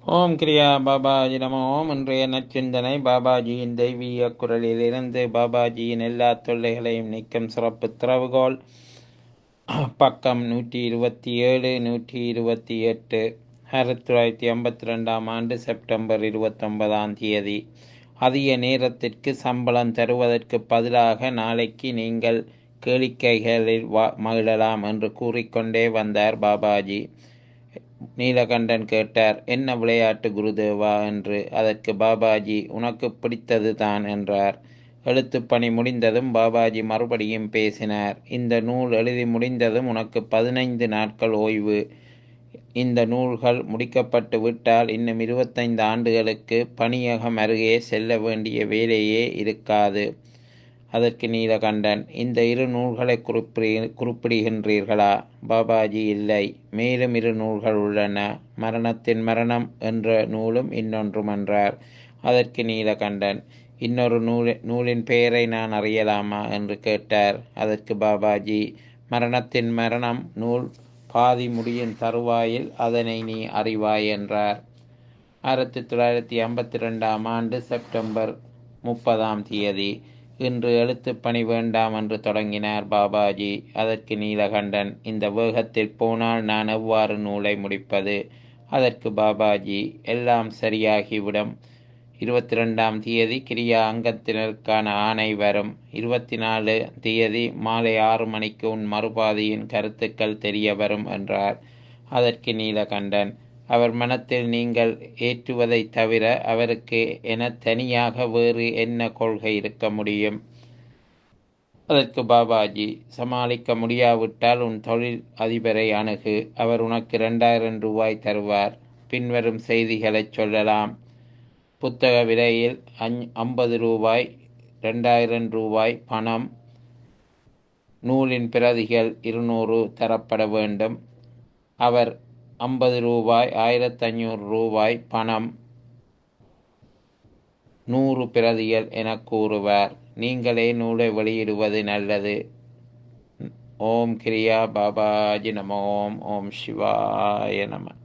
ஓம் கிரியா பாபாஜி நம ஓம் இன்றைய நச்சிந்தனை பாபாஜியின் தெய்வீக குரலிலிருந்து பாபாஜியின் எல்லா தொல்லைகளையும் நீக்கும் சிறப்பு திறவுகோல் பக்கம் நூற்றி இருபத்தி ஏழு நூற்றி இருபத்தி எட்டு ஆயிரத்தி தொள்ளாயிரத்தி ஐம்பத்தி ரெண்டாம் ஆண்டு செப்டம்பர் இருபத்தொன்பதாம் தேதி அதிக நேரத்திற்கு சம்பளம் தருவதற்கு பதிலாக நாளைக்கு நீங்கள் கேளிக்கைகளில் வா மகிழலாம் என்று கூறிக்கொண்டே வந்தார் பாபாஜி நீலகண்டன் கேட்டார் என்ன விளையாட்டு குருதேவா என்று அதற்கு பாபாஜி உனக்கு பிடித்தது தான் என்றார் எழுத்துப்பணி முடிந்ததும் பாபாஜி மறுபடியும் பேசினார் இந்த நூல் எழுதி முடிந்ததும் உனக்கு பதினைந்து நாட்கள் ஓய்வு இந்த நூல்கள் முடிக்கப்பட்டு விட்டால் இன்னும் இருபத்தைந்து ஆண்டுகளுக்கு பணியகம் அருகே செல்ல வேண்டிய வேலையே இருக்காது அதற்கு நீலகண்டன் இந்த இரு நூல்களை குறிப்பிடு குறிப்பிடுகின்றீர்களா பாபாஜி இல்லை மேலும் இரு நூல்கள் உள்ளன மரணத்தின் மரணம் என்ற நூலும் இன்னொன்றும் என்றார் அதற்கு நீலகண்டன் இன்னொரு நூல் நூலின் பெயரை நான் அறியலாமா என்று கேட்டார் அதற்கு பாபாஜி மரணத்தின் மரணம் நூல் பாதி முடியும் தருவாயில் அதனை நீ அறிவாய் என்றார் ஆயிரத்தி தொள்ளாயிரத்தி ஐம்பத்தி ரெண்டாம் ஆண்டு செப்டம்பர் முப்பதாம் தேதி இன்று எழுத்துப் பணி வேண்டாம் என்று தொடங்கினார் பாபாஜி அதற்கு நீலகண்டன் இந்த வேகத்தில் போனால் நான் எவ்வாறு நூலை முடிப்பது அதற்கு பாபாஜி எல்லாம் சரியாகிவிடும் இருபத்தி ரெண்டாம் தேதி கிரியா அங்கத்தினருக்கான ஆணை வரும் இருபத்தி நாலு தேதி மாலை ஆறு மணிக்கு உன் மறுபாதியின் கருத்துக்கள் தெரிய வரும் என்றார் அதற்கு நீலகண்டன் அவர் மனத்தில் நீங்கள் ஏற்றுவதை தவிர அவருக்கு என தனியாக வேறு என்ன கொள்கை இருக்க முடியும் அதற்கு பாபாஜி சமாளிக்க முடியாவிட்டால் உன் தொழில் அதிபரை அணுகு அவர் உனக்கு இரண்டாயிரம் ரூபாய் தருவார் பின்வரும் செய்திகளை சொல்லலாம் புத்தக விலையில் அஞ் ஐம்பது ரூபாய் ரெண்டாயிரம் ரூபாய் பணம் நூலின் பிரதிகள் இருநூறு தரப்பட வேண்டும் அவர் ஐம்பது ரூபாய் ஆயிரத்தி ஐநூறு ரூபாய் பணம் நூறு பிரதிகள் என கூறுவார் நீங்களே நூலை வெளியிடுவது நல்லது ஓம் கிரியா பாபாஜி நம ஓம் ஓம் சிவாய நம